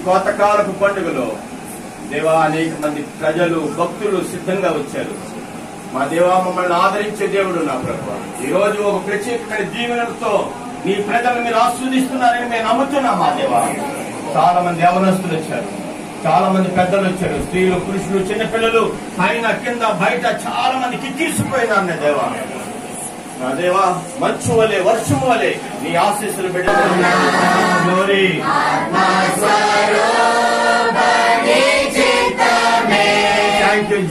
కోతకాలపు పండుగలో దేవా అనేక మంది ప్రజలు భక్తులు సిద్ధంగా వచ్చారు మా దేవా మమ్మల్ని ఆదరించే దేవుడు నా ప్రభు ఈ రోజు ఒక ప్రత్యేకమైన దీవెనలతో నీ ప్రజలను మీరు ఆస్వాదిస్తున్నారని మేము నమ్ముతున్నాం మా దేవా చాలా మంది యవనస్తులు వచ్చారు చాలా మంది పెద్దలు వచ్చారు స్త్రీలు పురుషులు చిన్నపిల్లలు పైన కింద బయట చాలా మంది కిక్కిసిపోయినారు నా దేవా నా దేవా మంచు వలె వర్షం వలె నీ ఆశీస్సులు పెట్టి గ్లోరీ థ్యాంక్ యూ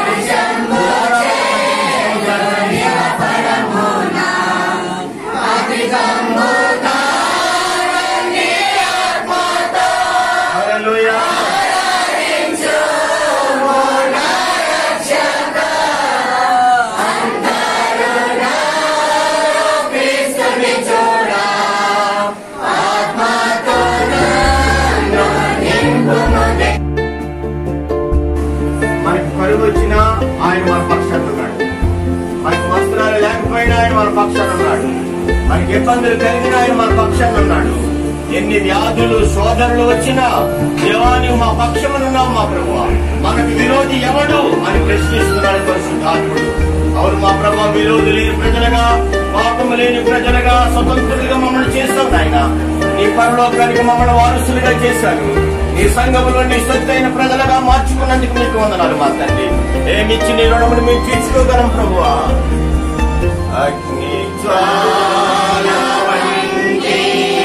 మనకి కరువు వచ్చినా ఆయన మన పక్షాన ఉన్నాడు మనకి వస్త్రాలు లేకపోయినా ఆయన మన పక్షాన ఉన్నాడు మనకి ఇబ్బందులు కలిగినా ఆయన మన పక్షాన ఉన్నాడు ఎన్ని వ్యాధులు సోదరులు వచ్చినా దేవాని మా పక్షమునున్నావు మా ప్రభు మనకు విరోధి ఎవడు అని ప్రశ్నిస్తున్నాడు పరిశుద్ధాత్ముడు అవును మా ప్రభు విరోధి లేని ప్రజలుగా పాపము లేని ప్రజలుగా స్వతంత్రులుగా మమ్మల్ని చేస్తావు నాయన నీ పరలోకానికి మమ్మల్ని వారసులుగా చేశారు నీ సంఘములో నీ సొత్తైన ప్రజలుగా మార్చుకున్నందుకు మీకు వందనాలు మా తండ్రి ఏమిచ్చి నీ రుణమును మేము తీర్చుకోగలం ప్రభువా అగ్ని జ్వాల వంటి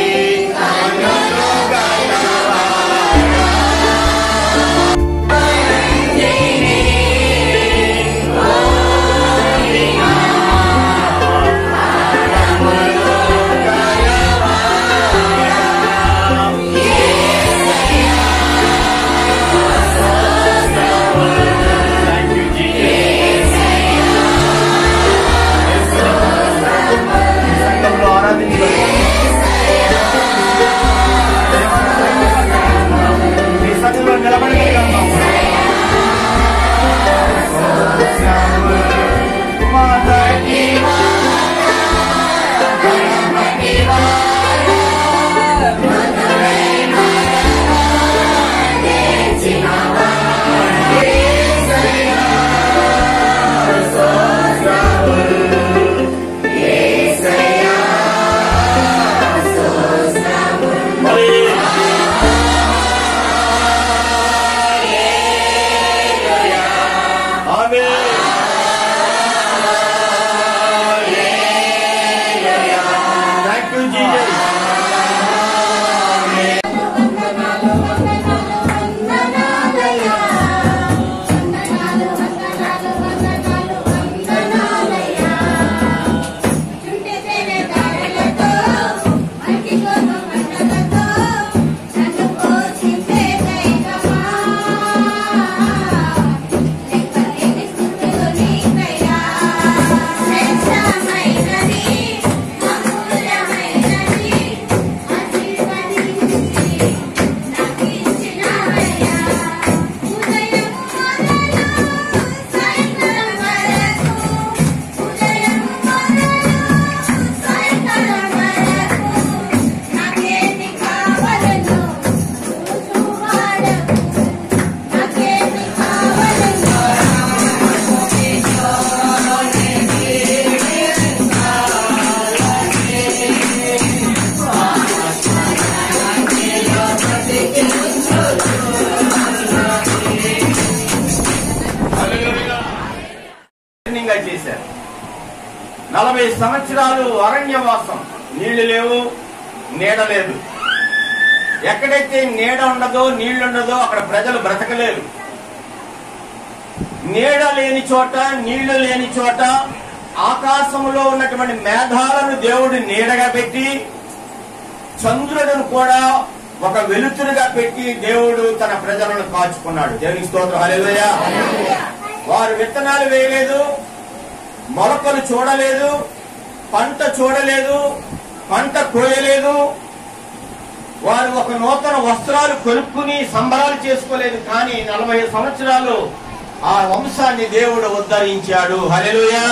Thank you, Jesus. సంఘంలో ఆరాధించబడి మీ సంఘంలో నిలబడగలిగాం Thank you, Jesus. కఠినంగా చేశారు నలభై సంవత్సరాలు అరణ్యవాసం నీళ్లు లేవు నీడ లేదు ఎక్కడైతే నీడ ఉండదో నీళ్లు ఉండదో అక్కడ ప్రజలు బ్రతకలేరు నీడ లేని చోట నీళ్లు లేని చోట ఆకాశంలో ఉన్నటువంటి మేఘాలను దేవుడు నీడగా పెట్టి చంద్రులను కూడా ఒక వెలుతురుగా పెట్టి దేవుడు తన ప్రజలను కాచుకున్నాడు దేవునికి స్తోత్రం హల్లెలూయా వారు విత్తనాలు వేయలేదు మొలకలు చూడలేదు పంట చూడలేదు పంట కోయలేదు వారు ఒక నూతన వస్త్రాలు కొనుక్కుని సంబరాలు చేసుకోలేదు కానీ నలభై సంవత్సరాలు ఆ వంశాన్ని దేవుడు ఉద్ధరించాడు హల్లెలూయా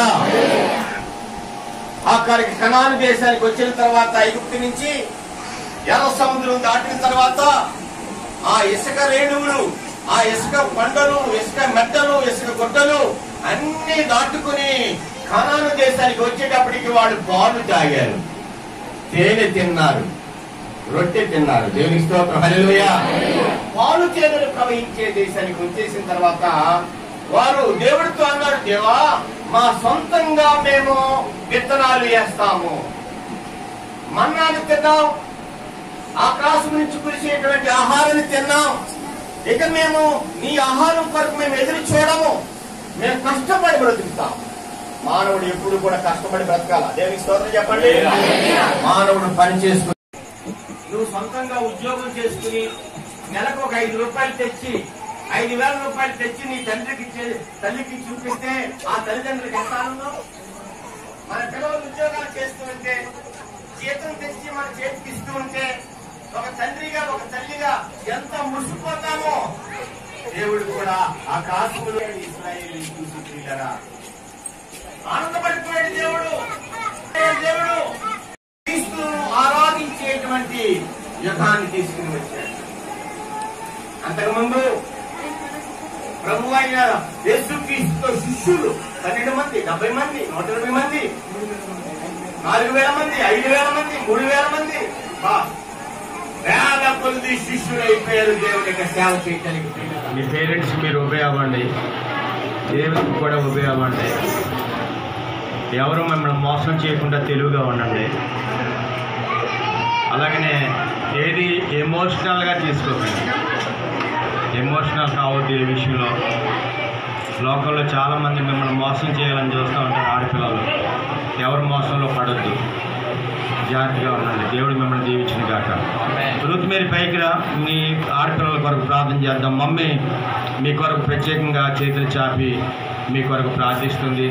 ఆఖరికి కనాను దేశానికి వచ్చిన తర్వాత ఐగుప్తు నుంచి ఎర్ర సముద్రం దాటిన తర్వాత ఆ ఇసుక రేణువులు ఆ ఇసుక పంటలు ఇసుక మెట్టలు ఇసుక గుట్టలు అన్ని దాటుకుని ఖనాను దేశానికి వచ్చేటప్పటికి వాళ్ళు పాలు తాగారు తేనె తిన్నారు రొట్టె తిన్నారు దేవునికి స్తోత్రం హల్లెలూయా పాలు తేనెలు ప్రవహించే దేశానికి వచ్చేసిన తర్వాత వారు దేవుడితో అన్నారు దేవా మా సొంతంగా మేము విత్తనాలు వేస్తాము మన్నాను తిన్నాం ఆకాశం నుంచి కురిసేటువంటి ఆహారాన్ని తిన్నాం ఇక మేము నీ ఆహారం కొరకు మేము ఎదురు చూడము మేము కష్టపడి బ్రతుకుతాం మానవుడు ఎప్పుడు కూడా కష్టపడి బ్రతకాల దేవునికి స్తోత్రం చెప్పండి మానవుడు పని చేసుకుని నువ్వు సొంతంగా ఉద్యోగం చేసుకుని నెలకు ఒక ఐదు రూపాయలు తెచ్చి ఐదు వేల రూపాయలు తెచ్చి నీ తండ్రికి ఇచ్చే- తల్లికి చూపిస్తే ఆ తల్లిదండ్రులకు ఎంత ఆనందం మన పిల్లలు ఉద్యోగాలు చేస్తూ ఉంటే జీతం తెచ్చి మన చేతికి ఇస్తూ ఉంటే ఒక తండ్రిగా ఒక తల్లిగా ఎంత మురిసిపోతామో దేవుడు కూడా ఆ కాసులు ఇస్రాయేల్ చూసి ప్రియులరా ఆనందపడిపోయాడు దేవుడు దేవుడు క్రీస్తును ఆరాధించేటువంటి యుగాన్ని తీసుకుని వచ్చాడు అంతకుముందు ప్రభు అయిన యేసు క్రీస్తుతో శిష్యులు పన్నెండు మంది డెబ్బై మంది నూట ఇరవై మంది నాలుగు వేల మంది ఐదు వేల మంది మూడు వేల మంది బా, వేల కొద్ది శిష్యులు అయిపోయారు దేవుడి యొక్క సేవ చేయటానికి మీ పేరెంట్స్ మీరు ఒబే అవ్వండి దేవునికి కూడా ఒబే అవ్వండి ఎవరు మిమ్మల్ని మోసం చేయకుండా తెలివిగా ఉండండి అలాగనే ఏది ఎమోషనల్గా తీసుకోకండి ఎమోషనల్ కావద్దు ఈ విషయంలో లోకంలో చాలామంది మిమ్మల్ని మోసం చేయాలని చూస్తూ ఉంటారు ఆడపిల్లలు ఎవరు మోసంలో పడొద్దు జాగ్రత్తగా ఉండండి దేవుడు మిమ్మల్ని దీవించిన గాక రుతు మీరు పైకి రా మీ ఆడపిల్లల కొరకు ప్రార్థన చేద్దాం మమ్మీ మీ కొరకు ప్రత్యేకంగా చేతులు చాపి మీ కొరకు ప్రార్థిస్తుంది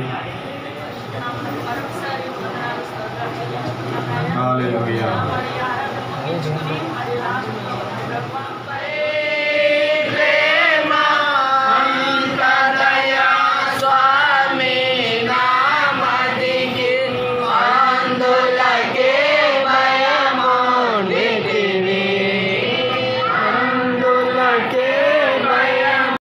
మరొకసారి వందనాలు స్తోత్రాలు చెల్లించుకుంటున్నాను. హల్లెలూయా. మరి ఆరాధన ముగించుకొని